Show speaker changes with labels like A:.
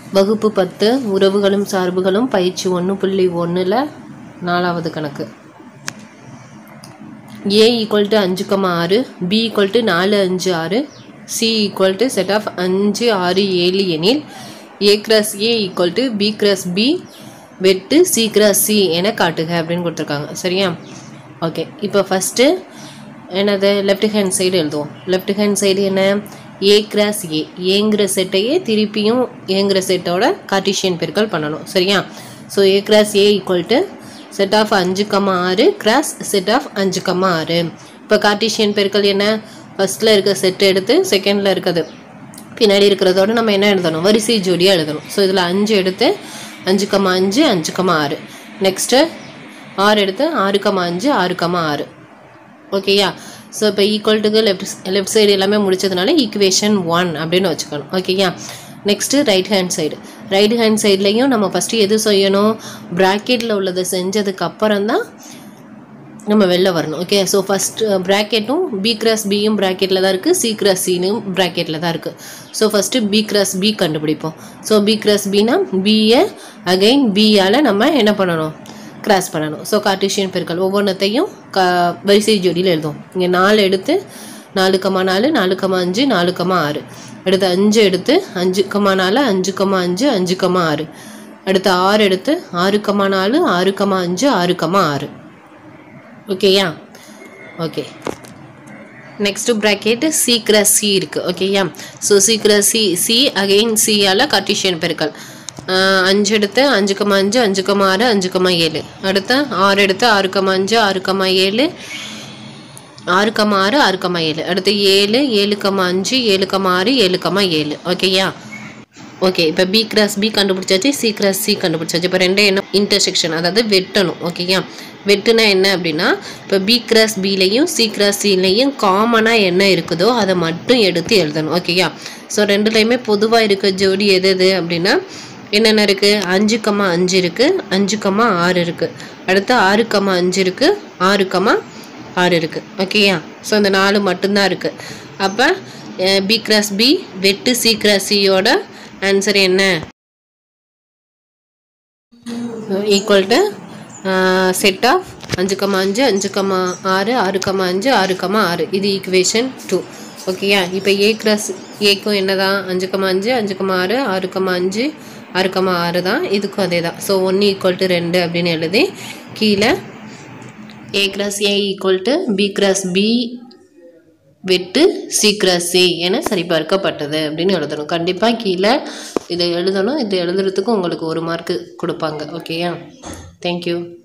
A: வகுப்பு பத்து உறவுகளும் சார்புகளும் பயிற்சி ஒன்று புள்ளி ஒன்றில் நாலாவது கணக்கு ஏ ஈக்குவல் டு அஞ்சு கமா ஆறு பி ஈக்குவல் டு நாலு அஞ்சு ஆறு C equal to set of அஞ்சு ஆறு ஏழு எனில் A cross A equal to B cross B வெட்டு சி கிராஸ் சி என காட்டுக அப்படின்னு கொடுத்துருக்காங்க சரியா ஓகே இப்போ ஃபஸ்ட்டு என்னது லெஃப்ட் ஹேண்ட் சைடு எழுதுவோம் லெஃப்ட் ஹேண்ட் சைடு என்ன ஏ கிராஸ் ஏ ஏங்கிற செட்டையே திருப்பியும் ஏங்கிற செட்டோட கார்டீஷியன் பெருக்கல் பண்ணணும் சரியா so A cross A equal to set of அஞ்சு கம்மா ஆறு கிராஸ் செட் ஆஃப் அஞ்சு கம்மா ஆறு இப்போ கார்டீஷியன் பெருக்கல் என்ன ஃபஸ்ட்டில் இருக்க செட் எடுத்து செகண்டில் இருக்கிறது பின்னாடி இருக்கிறதோட நம்ம என்ன எழுதணும் வரிசை ஜோடியாக எழுதணும் ஸோ இதில் அஞ்சு எடுத்து அஞ்சு கம்மா அஞ்சு அஞ்சு கம்மா ஆறு நெக்ஸ்ட்டு ஆறு எடுத்து ஆறு கம்மா அஞ்சு ஆறு கம்மா ஆறு ஓகேயா ஸோ இப்போ ஈக்குவல்ட்டுக்கு லெஃப்ட் லெஃப்ட் சைடு எல்லாமே முடிச்சதுனால ஈக்குவேஷன் ஒன் அப்படின்னு வச்சுக்கணும் ஓகேயா next right hand side right hand சைட்லேயும் நம்ம ஃபஸ்ட்டு எது செய்யணும் ப்ராக்கெட்டில் உள்ளதை செஞ்சதுக்கு அப்புறம் தான் நம்ம வெளில வரணும் ஓகே ஸோ ஃபஸ்ட் ப்ராக்கெட்டும் பி கிராஸ் பியும் ப்ராக்கெட்டில் தான் இருக்குது சி கிராஸ் சினும் ப்ராக்கெட்டில் தான் இருக்குது so first B cross B கண்டுபிடிப்போம் ஸோ பி கிராஸ் பினா பியை அகைன் பியால் நம்ம என்ன பண்ணணும் கிராஸ் பண்ணணும் ஸோ கார்டீஷியன் பெருக்கல் ஒவ்வொன்றத்தையும் க வரிசை ஜோடியில் எழுதுவோம் இங்கே நாலு எடுத்து நாலு கமா நாலு நாலு கமா அஞ்சு நாலு கமா ஆறு அடுத்து அஞ்சு எடுத்து அஞ்சு கமா நாலு அஞ்சு கமா அஞ்சு அஞ்சு கமா ஆறு அடுத்து ஆறு எடுத்து ஆறு கமா நாலு ஆறு கமா அஞ்சு ஆறு கமா ஆறு ஓகேயா okay next bracket C cross C இருக்குது ஓகேயா so C cross C C again சியால் கார்டீஷியன் பெருக்கல் அஞ்சு எடுத்து அஞ்சு கமா அஞ்சு அஞ்சு கமா ஆறு அஞ்சு கமா ஏழு அடுத்து ஆறு எடுத்து ஆறு கமா அஞ்சு ஆறு கமா ஏழு ஆறு கமா ஆறு ஆறு கமா ஏழு அடுத்து ஏழு ஏழு கமா அஞ்சு ஏழு கமா ஆறு ஏழு கமா ஏழு ஓகேயா ஓகே இப்போ பி கிராஸ் பி கண்டுபிடிச்சாச்சு சி கிராஸ் சி கண்டுபிடிச்சாச்சு இப்போ ரெண்டே என்ன இன்டர்செக்ஷன் அதாவது வெட்டணும் ஓகேயா வெட்டுனா என்ன அப்படின்னா இப்போ பி கிராஸ் பிலையும் சி கிராஸ் சிலையும் காமனாக என்ன இருக்குதோ அதை மட்டும் எடுத்து எழுதணும் ஓகேயா ஸோ ரெண்டுலேயுமே பொதுவாக இருக்க ஜோடி எது எது அப்படின்னா என்னென்ன இருக்குது அஞ்சு கம்மா அஞ்சு இருக்குது அஞ்சு கம்மா ஆறு இருக்குது அடுத்து ஆறு கம்மா அஞ்சு இருக்குது ஆறு கம்மா ஆறு இருக்குது ஓகேயா ஸோ இந்த நாலு மட்டும்தான் இருக்குது அப்போ பி கிராஸ் பி வெட்டு சி கிராஸ் சியோட ஆன்சர் என்ன ஈக்குவல் டு செட் ஆஃப் அஞ்சு கம்மா அஞ்சு அஞ்சு கம்மா ஆறு ஆறு கம்மா அஞ்சு ஆறு கம்மா ஆறு இது ஈக்குவேஷன் டூ ஓகேயா இப்போ ஏ கிராஸ் ஏக்கும் என்ன தான் அஞ்சு கம்மா அஞ்சு அஞ்சு கம்மா ஆறு ஆறு கம்மா அஞ்சு ஆறு கம்மா ஆறு தான் இதுக்கும் அதே தான் ஸோ ஒன்று ஈக்குவல் டு ரெண்டு அப்படின்னு எழுதி கீழே A cross A equal to B cross B வெட்டு சி கிராஸ் சி என சரிபார்க்கப்பட்டது அப்படின்னு எழுதணும் கண்டிப்பாக கீழே இதை எழுதணும் இதை எழுதுறதுக்கு உங்களுக்கு ஒரு மார்க்கு கொடுப்பாங்க ஓகேயா தேங்க்யூ